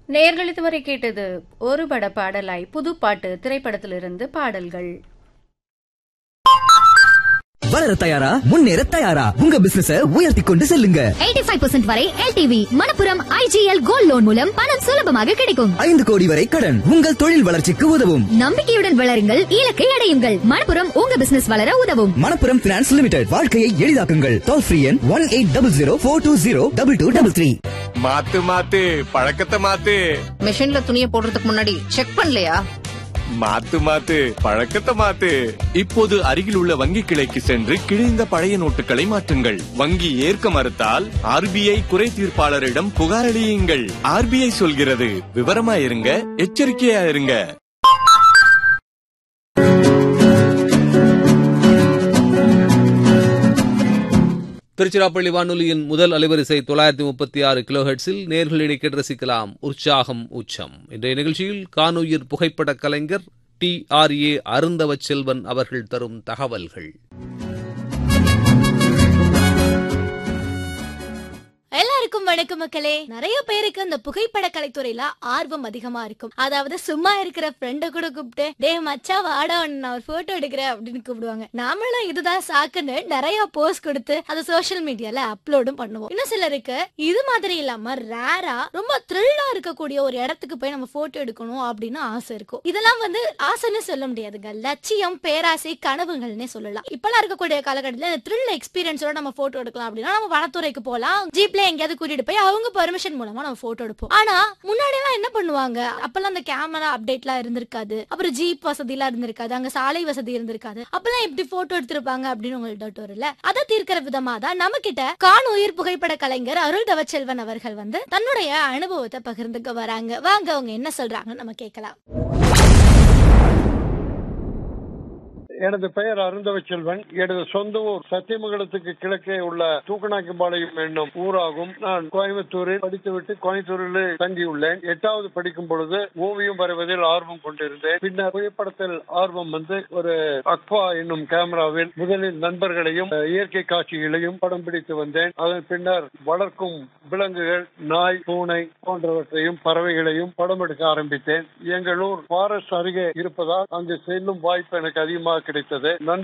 நேர்கள் இதுவரை கேட்டது ஒரு பட பாடலாய் புதுப்பாட்டு திரைப்படத்திலிருந்து பாடல்கள் வளர தயாரா முன்னேற தயாரா உங்க பிசினஸ உயர்த்தி கொண்டு செல்லுங்க 85% வரை LTV Manappuram IGL gold loan மூலம் பணம் சுலபமாக கிடைக்கும் ஐந்து கோடி வரை கடன் உங்கள் தொழில் வளர்ச்சிக்கு உதவும் நம்பிக்கையுடன் வளருங்கள் இலக்கை அடையுங்கள் மணப்புரம் உங்க பிசினஸ் வளர உதவும் மணப்புரம் பினான்ஸ் லிமிடெட் வாழ்க்கையை எளிதாக்குங்கள் டோல் ஃப்ரீ எண் one eight double zero four two zero double two double three மாத்து மாத்து பழக்கத்தை மாத்து மிஷின்ல துணியை போடுறதுக்கு முன்னாடி செக் பண்ணலையா மாத்து மாத்து பழக்கத்தை மாத்து இப்போது அருகில் உள்ள வங்கி கிளைக்கு சென்று கிழிந்த பழைய நோட்டுகளை மாற்றுங்கள் வங்கி ஏற்க மறுத்தால் ஆர்பிஐ குறை தீர்ப்பாளரிடம் புகாரளியுங்கள் ஆர்பிஐ சொல்கிறது விவரமா இருங்க எச்சரிக்கையா இருங்க திருச்சிராப்பள்ளி வானொலியின் முதல் அலைவரிசை தொள்ளாயிரத்தி முப்பத்தி ஆறு கிலோஹெட்ஸில் நேர்களிடை கேட்டு ரசிக்கலாம் உற்சாகம் உச்சம் இன்றைய நிகழ்ச்சியில் காணுயிர் புகைப்பட கலைஞர் T R A Arunthavaselvan அவர்கள் தரும் தகவல்கள் எல்லாருக்கும் வணக்கம் மக்களே நிறைய பேருக்கு இந்த புகைப்பட கலைத்துறையில ஆர்வம் அதிகமா இருக்கும் அதாவது சும்மா இருக்கிற ஃப்ரெண்ட கூட கூப்பிட்டு டே மச்சா வாடா உன்னை நான் ஒரு போட்டோ எடுக்கிறேன் அப்படின்னு கூப்பிடுவாங்க நாமளும் இதுதான் சாக்குன்னு நிறைய போஸ்ட் கொடுத்து அதை சோஷியல் மீடியால அப்லோடும் பண்ணுவோம் இன்னும் சிலருக்கு இது மாதிரி இல்லாம ரேரா ரொம்ப த்ரில்லா இருக்கக்கூடிய ஒரு இடத்துக்கு போய் நம்ம போட்டோ எடுக்கணும் அப்படின்னு ஆசை இருக்கும் இதெல்லாம் வந்து ஆசைன்னு சொல்ல முடியாதுங்க லட்சியம் பேராசை கனவுகள்னே சொல்லலாம் இப்பெல்லாம் இருக்கக்கூடிய காலகட்டத்தில் இந்த த்ரில் எக்ஸ்பீரியன்ஸோட நம்ம போட்டோ எடுக்கலாம் அப்படின்னா நம்ம வனத்துறைக்கு போகலாம் ஜீப்ல எங்கேயாவது கூட்டிட்டு போய் அவங்க பெர்மிஷன் மூலமா நம்ம போட்டோ எடுப்போம் ஆனா முன்னாடி எல்லாம் என்ன பண்ணுவாங்க அப்பெல்லாம் அந்த கேமரா அப்டேட்லாம் இருந்திருக்காது அப்புறம் ஜீப் வசதி எல்லாம் இருந்திருக்காது அங்க சாலை வசதி இருந்திருக்காது அப்பெல்லாம் எப்படி போட்டோ எடுத்திருப்பாங்க அப்படின்னு உங்களுக்கு டவுட் வரல அதை தீர்க்கிற விதமா தான் நம்ம கிட்ட காணுயிர் புகைப்பட கலைஞர் அருள் தவச்செல்வன் அவர்கள் வந்து தன்னுடைய அனுபவத்தை பகிர்ந்துக்க வராங்க வாங்க அவங்க என்ன சொல்றாங்கன்னு நம்ம கேட்கலாம் எனது பெயர் அருந்தவ செல்வன் எனது சொந்த ஊர் சத்தியமங்கலத்துக்கு கிழக்கே உள்ள தூக்கநாயக்கம்பாளையம் என்னும் ஊராகும் நான் கோயம்புத்தூரில் படித்துவிட்டு கோயம்புத்தூரில் தங்கியுள்ளேன் எட்டாவது படிக்கும் பொழுது ஓவியம் வரைவதில் ஆர்வம் கொண்டிருந்தேன் பின்னர் புகைப்படத்தில் ஆர்வம் வந்து ஒரு அக்வா என்னும் கேமராவில் முதலில் நண்பர்களையும் அஹ், இயற்கை காட்சிகளையும் படம் பிடித்து வந்தேன் அதன் பின்னர் வளர்க்கும் விலங்குகள் நாய் பூனை போன்றவற்றையும் பறவைகளையும் படம் எடுக்க ஆரம்பித்தேன் எங்கள் ஊர் ஃபாரஸ்ட் அருகே இருப்பதால் அங்கு செல்லும் வாய்ப்பு எனக்கு அதிகமாக கிடைத்தது நண்பர்